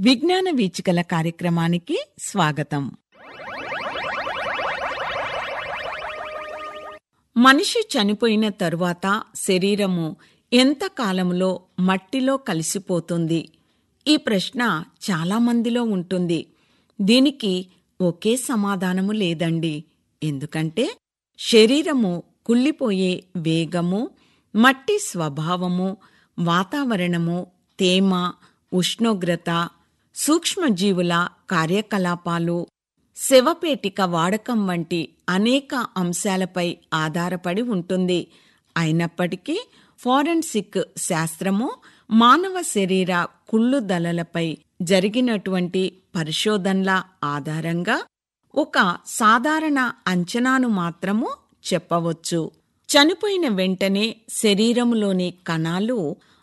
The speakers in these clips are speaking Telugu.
విజ్ఞాన వీచికల కార్యక్రమానికి స్వాగతం మనిషి చనిపోయిన తరువాత శరీరము ఎంత కాలంలో మట్టిలో కలిసిపోతుంది ఈ ప్రశ్న చాలామందిలో ఉంటుంది దీనికి ఒకే సమాధానము లేదండి ఎందుకంటే శరీరము కుళ్ళిపోయే వేగము మట్టి స్వభావము వాతావరణము తేమ ఉష్ణోగ్రత సూక్ష్మజీవుల కార్యకలాపాలు శవపేటిక వాడకం వంటి అనేక అంశాలపై ఆధారపడి ఉంటుంది అయినప్పటికీ ఫోరెన్సిక్ శాస్త్రము మానవ శరీర కుళ్ళు దళలపై జరిగినటువంటి పరిశోధనల ఆధారంగా ఒక సాధారణ అంచనాను మాత్రము చెప్పవచ్చు చనిపోయిన వెంటనే శరీరములోని కణాలు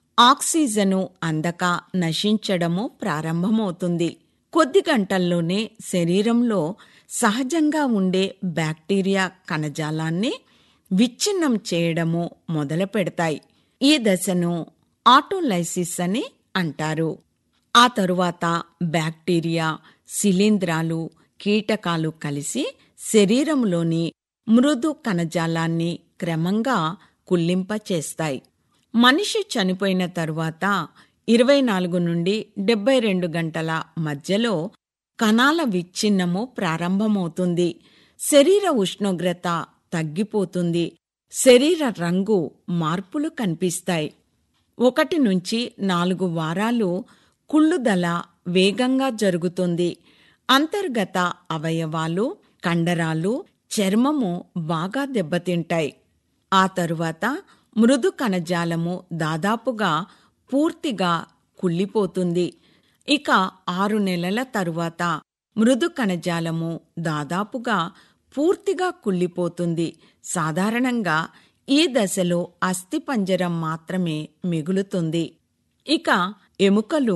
ఆక్సిజను అందక నశించడము ప్రారంభమవుతుంది కొద్ది గంటల్లోనే శరీరంలో సహజంగా ఉండే బ్యాక్టీరియా కణజాలాన్ని విచ్ఛిన్నం చేయడము మొదలు పెడతాయి ఈ దశను ఆటోలైసిస్ అని అంటారు ఆ తరువాత బ్యాక్టీరియా శిలీంధ్రాలు కీటకాలు కలిసి శరీరంలోని మృదు కణజాలాన్ని క్రమంగా కుళ్ళింపచేస్తాయి మనిషి చనిపోయిన తరువాత ఇరవై నాలుగు నుండి డెబ్బై రెండు గంటల మధ్యలో కణాల విచ్ఛిన్నము ప్రారంభమవుతుంది శరీర ఉష్ణోగ్రత తగ్గిపోతుంది శరీర రంగు మార్పులు కనిపిస్తాయి ఒకటి నుంచి నాలుగు వారాలు కుళ్ళుదల వేగంగా జరుగుతుంది అంతర్గత అవయవాలు కండరాలు చర్మము బాగా దెబ్బతింటాయి ఆ తరువాత మృదు కణజాలము దాదాపుగా పూర్తిగా కుళ్ళిపోతుంది ఇక ఆరు నెలల తరువాత మృదు కణజాలము దాదాపుగా పూర్తిగా కుళ్ళిపోతుంది సాధారణంగా ఈ దశలో అస్థిపంజరం మాత్రమే మిగులుతుంది ఇక ఎముకలు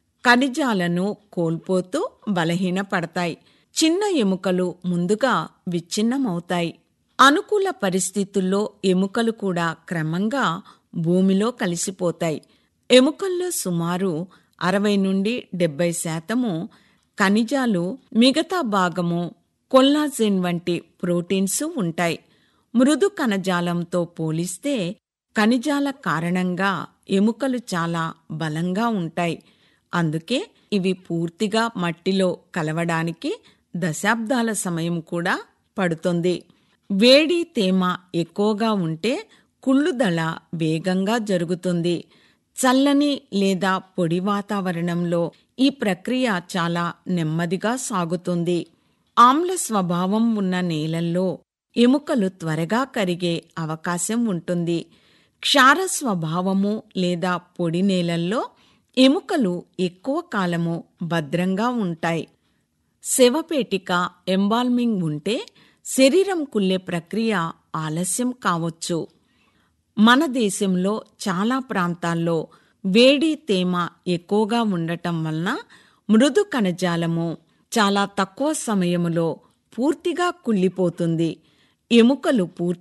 ఖనిజాలను కోల్పోతూ బలహీనపడతాయి చిన్న ఎముకలు ముందుగా విచ్ఛిన్నమవుతాయి అనుకూల పరిస్థితుల్లో ఎముకలు కూడా క్రమంగా భూమిలో కలిసిపోతాయి ఎముకల్లో సుమారు అరవై నుండి డెబ్బై శాతము ఖనిజాలు మిగతా భాగము కొల్లాజెన్ వంటి ప్రోటీన్స్ ఉంటాయి మృదు కణజాలంతో పోలిస్తే ఖనిజాల కారణంగా ఎముకలు చాలా బలంగా ఉంటాయి అందుకే ఇవి పూర్తిగా మట్టిలో కలవడానికి దశాబ్దాల సమయం కూడా పడుతుంది వేడి తేమ ఎక్కువగా ఉంటే కుళ్ళుదల వేగంగా జరుగుతుంది చల్లని లేదా పొడి వాతావరణంలో ఈ ప్రక్రియ చాలా నెమ్మదిగా సాగుతుంది ఆమ్ల స్వభావం ఉన్న నేలల్లో ఎముకలు త్వరగా కరిగే అవకాశం ఉంటుంది క్షార స్వభావము లేదా పొడి నేలల్లో ఎముకలు ఎక్కువ కాలము భద్రంగా ఉంటాయి శవపేటిక ఎంబాల్మింగ్ ఉంటే శరీరం కుళ్ళే ప్రక్రియ ఆలస్యం కావచ్చు మన దేశంలో చాలా ప్రాంతాల్లో వేడి తేమ ఎక్కువగా ఉండటం వలన మృదు కణజాలము చాలా తక్కువ సమయములో పూర్తిగా కుళ్ళిపోతుంది ఎముకలు పూర్తి